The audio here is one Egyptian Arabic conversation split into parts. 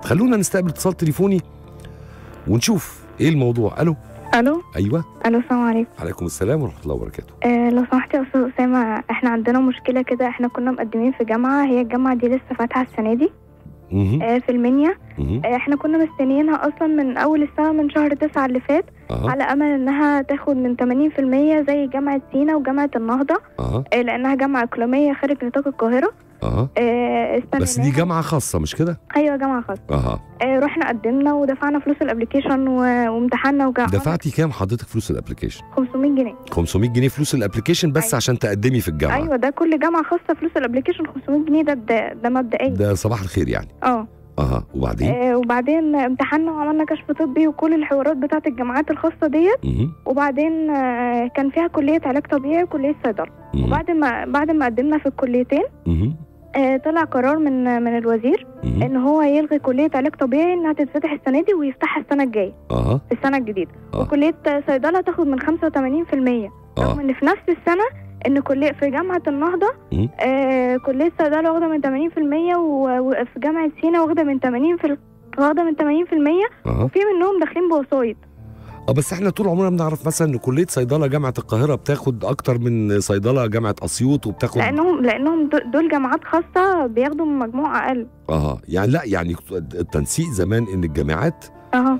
خلونا نستقبل اتصال تليفوني ونشوف ايه الموضوع الو الو ايوه الو السلام عليكم عليكم السلام ورحمه الله وبركاته آه لو سمحت يا استاذ اسامه احنا عندنا مشكله كده احنا كنا مقدمين في جامعه هي الجامعه دي لسه فاتحه السنه دي مهم. آه في المنيا مهم. آه احنا كنا مستنيينها اصلا من اول السنه من شهر تسعة اللي فات اه على امل انها تاخد من 80% زي جامعه سينا وجامعه النهضه اه آه لانها جامعه اقليميه خارج نطاق القاهره اه آه استنيناها بس دي جامعه خاصه مش كده ايوه جامعه خاصه اه آه رحنا قدمنا ودفعنا فلوس الابلكيشن و- وامتحنا وجا- دفعتي كام حضرتك فلوس الابلكيشن 500 جنيه 500 جنيه فلوس الابلكيشن بس أيوة. عشان تقدمي في الجامعه ايوه ده كل جامعه خاصه فلوس الابلكيشن 500 جنيه ده ده, ده مبدئيا ده صباح الخير يعني اه اه وبعدين آه، وبعدين امتحنا وعملنا كشف طبي وكل الحوارات بتاعت الجامعات الخاصة ديت مهم. وبعدين آه، كان فيها كلية علاج طبيعي وكلية صيدلة مهم. وبعد ما بعد ما قدمنا في الكليتين مهم. آه، طلع قرار من من الوزير مهم. ان هو يلغي كلية علاج طبيعي انها تتفتح السنة دي ويفتحها السنة الجاية اه في السنة الجديدة آه. وكلية صيدلة تاخد من 85% اه رغم ان في نفس السنة ان كلية في جامعة النهضة مم. آه كلية صيدلة واخدة من 80% و- وفي جامعة سينا واخدة من 80 في واخدة من 80% اه وفي منهم داخلين بوسايط اه بس احنا طول عمرنا بنعرف مثلا ان كليه صيدله جامعه القاهره بتاخد اكتر من صيدله جامعه اسيوط وبتاخد لانهم لانهم دو- دول جامعات خاصة بياخدوا من مجموع اقل اه يعني لا يعني التنسيق زمان ان الجامعات اها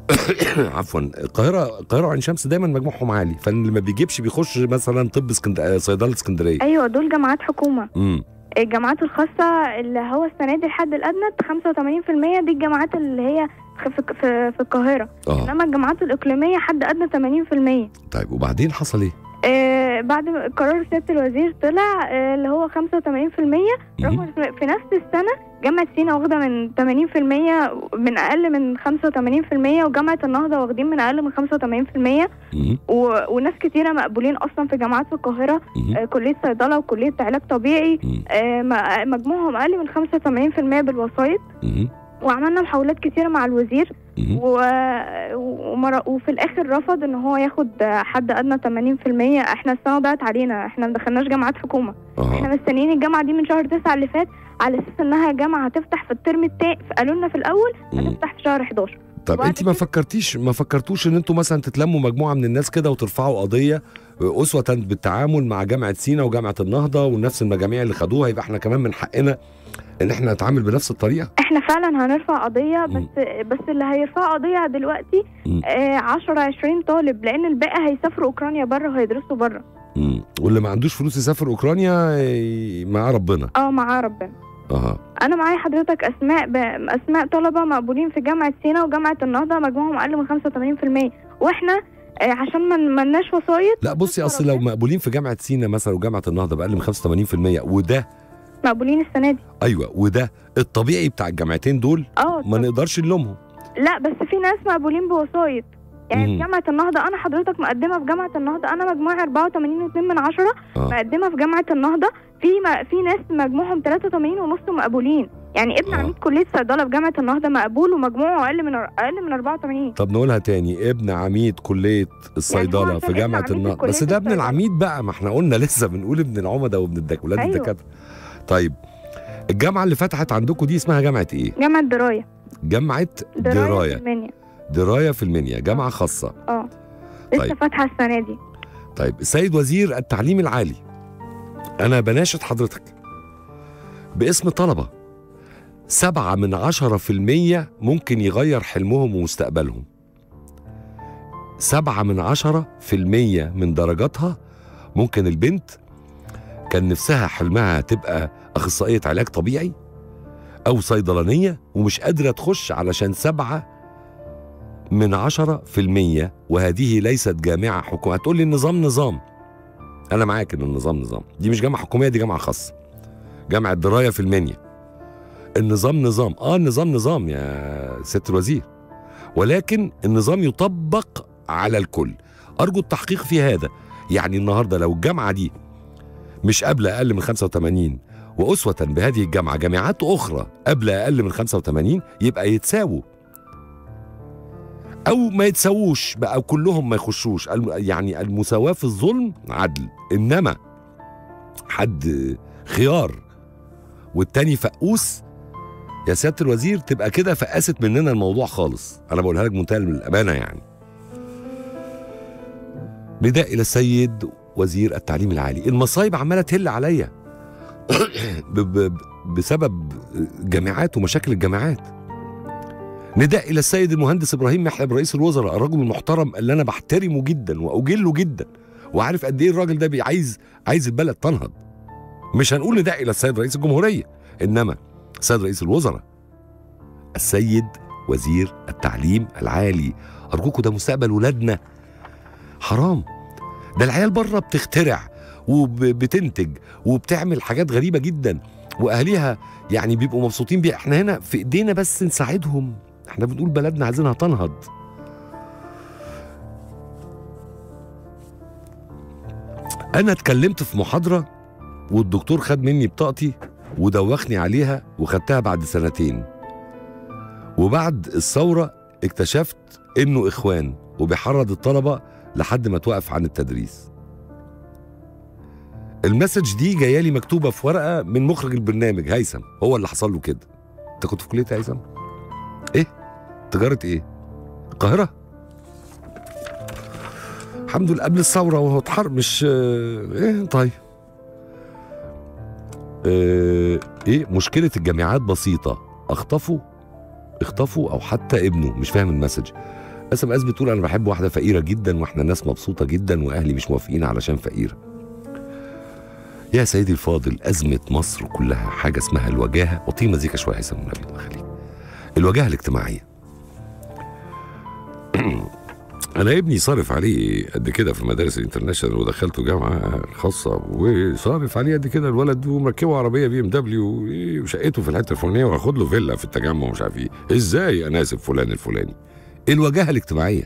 عفوا القاهره القاهره وعين شمس دايما مجموعهم عالي فاللي ما بيجيبش بيخش مثلا طب اسكند... آه، صيدله اسكندريه ايوه دول جامعات حكومة امم الجامعات الخاصة اللي هو السنة دي الحد الأدنى 85% دي الجامعات اللي هي في في, في, في القاهرة اه إنما الجامعات الإقليمية حد أدنى 80% طيب وبعدين حصل ايه؟ آه بعد ما قرار سيادة الوزير طلع آه اللي هو 85% رغم مهم. إن في- في نفس السنة جامعة سينا واخدة من 80% من أقل من 85% وجامعة النهضة واخدين من أقل من 85% مهم. و... وناس كتيرة مقبولين أصلا في جامعات في القاهرة مهم. آه كلية صيدلة وكلية علاج طبيعي مهم. آه م- مجموعهم أقل من 85% بالوسائط مهم. وعملنا محاولات كتيرة مع الوزير مهم. و... ومر... وفي الاخر رفض ان هو ياخد حد ادنى 80% احنا السنه ضاعت علينا احنا ما دخلناش جامعات حكومه احنا اه مستنيين الجامعه دي من شهر 9 اللي فات على اساس انها جامعه هتفتح في الترم التاني قالوا لنا في الاول مم. هتفتح في شهر 11 طب وبعد انت ما كده- فكرتيش ما فكرتوش ان انتوا مثلا تتلموا مجموعه من الناس كده وترفعوا قضيه اسوه بالتعامل مع جامعه سينا وجامعه النهضه ونفس المجاميع اللي خدوها يبقى احنا كمان من حقنا ان احنا نتعامل بنفس الطريقه احنا فعلا هنرفع قضيه مم. بس بس اللي هيرفع قضيه دلوقتي مم. آه 10 20 طالب لان الباقي هيسافروا اوكرانيا بره وهيدرسوا بره مم. واللي ما عندوش فلوس يسافر اوكرانيا ي- معاه ربنا اه معاه ربنا اه انا معايا حضرتك اسماء ب... اسماء طلبه مقبولين في جامعه سينا وجامعه النهضه مجموعهم اقل من 85% واحنا آه، عشان ما ملناش وسايط لا بصي اصل لو مقبولين في جامعه سينا مثلا وجامعه النهضه باقل من 85% وده مقبولين السنه دي ايوه وده الطبيعي بتاع الجامعتين دول اه ما طب- نقدرش نلومهم لا بس في ناس مقبولين بوسايط يعني مم. في جامعه النهضه انا حضرتك مقدمه في جامعه النهضه انا مجموعي 84.2 من عشرة آه. مقدمه في جامعه النهضه في ما في ناس مجموعهم 83 ونص مقبولين يعني ابن آه. عميد كليه صيدله في جامعه النهضه مقبول ومجموعه اقل من اقل من 84 طب نقولها تاني ابن عميد كليه الصيدله عشان في ابن جامعه عميد النهضه كلية بس ده ابن الصيدلة. العميد بقى ما احنا قلنا لسه بنقول ابن العمده وابن الدك ولاد أيوة. الدكاتره طيب الجامعه اللي فتحت عندكم دي اسمها جامعه ايه جامعه درايه جامعه درايه, درايه في المنيا درايه في المنيا جامعه خاصه اه لسه طيب. فاتحه السنه دي طيب السيد وزير التعليم العالي أنا بناشد حضرتك باسم طلبة سبعة من عشرة في المية ممكن يغير حلمهم ومستقبلهم سبعة من عشرة في المية من درجاتها ممكن البنت كان نفسها حلمها تبقى أخصائية علاج طبيعي أو صيدلانية ومش قادرة تخش علشان سبعة من عشرة في المية وهذه ليست جامعة حكومية هتقول لي النظام نظام أنا معاك إن النظام نظام دي مش جامعة حكومية دي جامعة خاصة جامعة دراية في المنيا النظام نظام آه النظام نظام يا ست الوزير ولكن النظام يطبق على الكل أرجو التحقيق في هذا يعني النهاردة لو الجامعة دي مش قابلة أقل من 85 وأسوة بهذه الجامعة جامعات أخرى قابلة أقل من 85 يبقى يتساووا او ما يتسووش بقى أو كلهم ما يخشوش الم- يعني المساواه في الظلم عدل انما حد خيار والتاني فقوس يا سياده الوزير تبقى كده فقست مننا الموضوع خالص انا بقولها لك بمنتهى الامانه يعني نداء الى السيد وزير التعليم العالي المصايب عماله تهل عليا ب- ب- بسبب جامعات ومشاكل الجامعات نداء الى السيد المهندس ابراهيم محلب رئيس الوزراء الرجل المحترم اللي انا بحترمه جدا واجله جدا وعارف قد ايه الراجل ده بي- عايز عايز البلد تنهض مش هنقول نداء الى السيد رئيس الجمهوريه انما السيد رئيس الوزراء السيد وزير التعليم العالي ارجوكوا ده مستقبل ولادنا حرام ده العيال بره بتخترع وبتنتج وبتعمل حاجات غريبه جدا واهاليها يعني بيبقوا مبسوطين بيها احنا هنا في ايدينا بس نساعدهم احنا بنقول بلدنا عايزينها تنهض انا اتكلمت في محاضره والدكتور خد مني بطاقتي ودوخني عليها وخدتها بعد سنتين وبعد الثوره اكتشفت انه اخوان وبيحرض الطلبه لحد ما توقف عن التدريس المسج دي جايه لي مكتوبه في ورقه من مخرج البرنامج هيثم هو اللي حصل له كده انت كنت في كليه إيه يا هيثم ايه تجاره ايه القاهره الحمد لله قبل الثوره وهو اتحر مش آه، ايه طيب آه، ايه مشكله الجامعات بسيطه اخطفوا اخطفوا او حتى ابنه مش فاهم المسج اس ام اس بتقول انا بحب واحده فقيره جدا واحنا ناس مبسوطه جدا واهلي مش موافقين علشان فقيره يا سيدي الفاضل أزمة مصر كلها حاجة اسمها الوجاهة وطي مزيكا شوية هيثم النبي الله يخليك الوجاهة الاجتماعية أنا ابني صارف عليه قد كده في المدارس الانترناشونال ودخلته جامعة خاصة وصارف عليه قد كده الولد ومركبه عربية بي ام دبليو وشقته في الحتة الفلانية وهاخد له فيلا في التجمع ومش عارف ايه ازاي أنا آسف فلان الفلاني الوجاهة الاجتماعية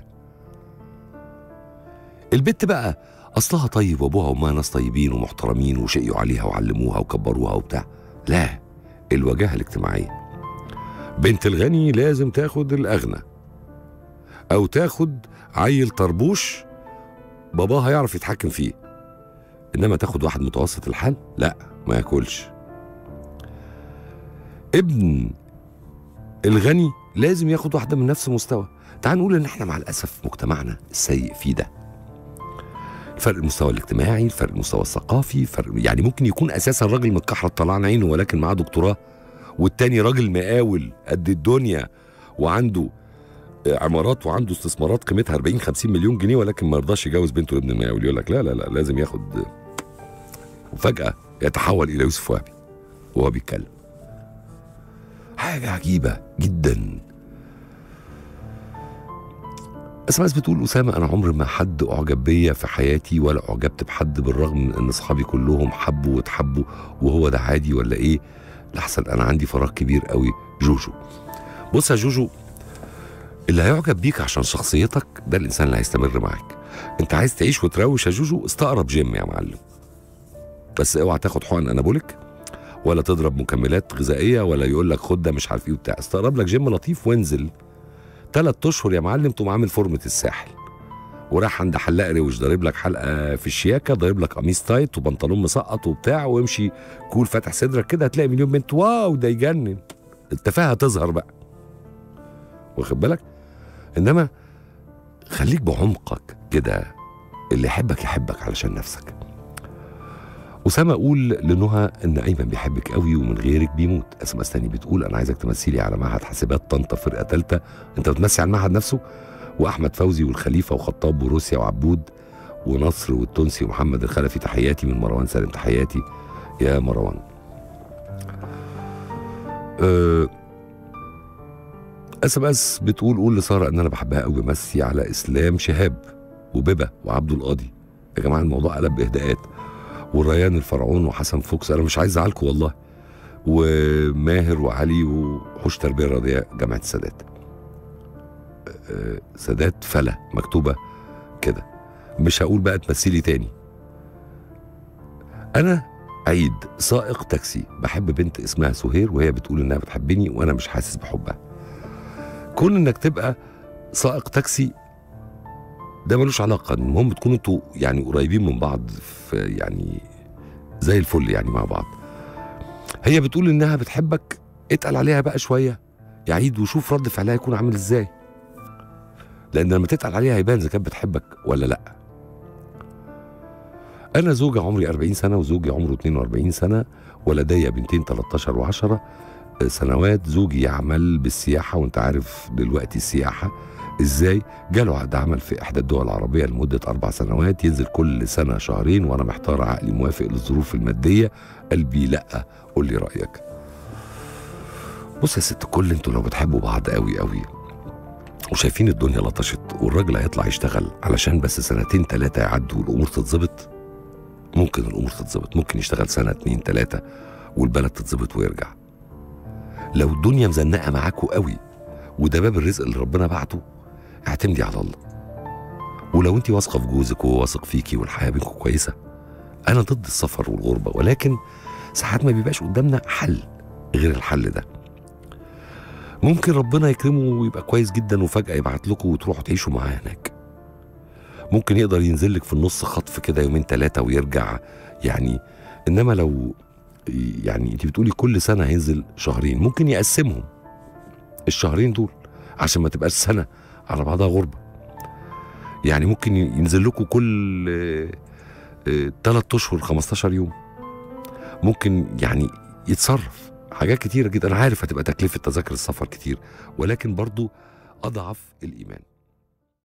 البت بقى اصلها طيب وابوها وامها ناس طيبين ومحترمين وشقيوا عليها وعلموها وكبروها وبتاع لا الوجاهه الاجتماعيه بنت الغني لازم تاخد الاغنى او تاخد عيل طربوش باباها يعرف يتحكم فيه انما تاخد واحد متوسط الحال لا ما ياكلش ابن الغني لازم ياخد واحده من نفس المستوى تعال نقول ان احنا مع الاسف مجتمعنا السيء فيه ده فرق المستوى الاجتماعي الفرق المستوى الثقافي فرق يعني ممكن يكون اساسا راجل متكحرت طلعان عينه ولكن معاه دكتوراه والتاني راجل مقاول قد الدنيا وعنده آه، عمارات وعنده استثمارات قيمتها 40 50 مليون جنيه ولكن ما رضاش يجوز بنته لابن المقاول يقول لك لا لا لا لازم ياخد وفجاه يتحول الى يوسف وهبي وهو بيتكلم حاجه عجيبه جدا اسماء بتقول اسامه انا عمري ما حد اعجب بيا في حياتي ولا اعجبت بحد بالرغم من ان اصحابي كلهم حبوا واتحبوا وهو ده عادي ولا ايه لحسن انا عندي فراغ كبير قوي جوجو بص يا جوجو اللي هيعجب بيك عشان شخصيتك ده الانسان اللي هيستمر معاك انت عايز تعيش وتروش يا جوجو استقرب جيم يا معلم بس اوعى تاخد حقن انابوليك ولا تضرب مكملات غذائيه ولا يقول لك خد ده مش عارف ايه وبتاع استقرب لك جيم لطيف وانزل ثلاث اشهر يا معلم تقوم عامل فورمه الساحل وراح عند حلاق روش ضارب لك حلقه في الشياكه ضارب لك قميص تايت وبنطلون مسقط وبتاع وامشي كول فاتح صدرك كده هتلاقي مليون بنت واو ده يجنن التفاهه تظهر بقى واخد بالك انما خليك بعمقك كده اللي يحبك يحبك علشان نفسك أسامة أقول لنهى إن أيمن بيحبك قوي ومن غيرك بيموت أسماء استني بتقول أنا عايزك تمثلي على معهد حاسبات طنطا فرقة تالتة أنت بتمثل على المعهد نفسه وأحمد فوزي والخليفة وخطاب وروسيا وعبود ونصر والتونسي ومحمد الخلفي تحياتي من مروان سالم تحياتي يا مروان أه اس ام اس بتقول قول لساره ان انا بحبها قوي بمسي على اسلام شهاب وبيبه وعبده القاضي يا جماعه الموضوع قلب باهداءات وريان الفرعون وحسن فوكس انا مش عايز ازعلكم والله وماهر وعلي وحوش تربيه رياضيه جامعه السادات أه، سادات فلا مكتوبه كده مش هقول بقى تمثلي تاني انا عيد سائق تاكسي بحب بنت اسمها سهير وهي بتقول انها بتحبني وانا مش حاسس بحبها كون انك تبقى سائق تاكسي ده ملوش علاقه المهم تكونوا انتوا يعني قريبين من بعض في يعني زي الفل يعني مع بعض هي بتقول انها بتحبك اتقل عليها بقى شويه يعيد وشوف رد فعلها يكون عامل ازاي لان لما تتقل عليها هيبان اذا كانت بتحبك ولا لا انا زوجة عمري 40 سنه وزوجي عمره 42 سنه ولدي بنتين 13 و10 سنوات زوجي يعمل بالسياحه وانت عارف دلوقتي السياحه ازاي جاله عقد عمل في احدى الدول العربيه لمده اربع سنوات ينزل كل سنه شهرين وانا محتار عقلي موافق للظروف الماديه قلبي لا قول لي رايك بص يا ست الكل انتوا لو بتحبوا بعض قوي قوي وشايفين الدنيا لطشت والراجل هيطلع يشتغل علشان بس سنتين ثلاثة يعدوا والأمور تتظبط ممكن الأمور تتظبط ممكن يشتغل سنة اتنين ثلاثة والبلد تتظبط ويرجع لو الدنيا مزنقة معاكوا قوي وده باب الرزق اللي ربنا بعته اعتمدي على الله ولو انت واثقة في جوزك وهو واثق فيكي والحياة بينكم كويسة أنا ضد السفر والغربة ولكن ساعات ما بيبقاش قدامنا حل غير الحل ده ممكن ربنا يكرمه ويبقى كويس جدا وفجأة يبعت لكم وتروحوا تعيشوا معاه هناك ممكن يقدر ينزل لك في النص خطف كده يومين ثلاثة ويرجع يعني إنما لو يعني انت بتقولي كل سنة هينزل شهرين ممكن يقسمهم الشهرين دول عشان ما تبقاش سنة على بعضها غربة يعني ممكن ينزل لكم كل ثلاث اشهر 15 يوم ممكن يعني يتصرف حاجات كتيرة جدا أنا عارف هتبقى تكلفة تذاكر السفر كتير ولكن برضو أضعف الإيمان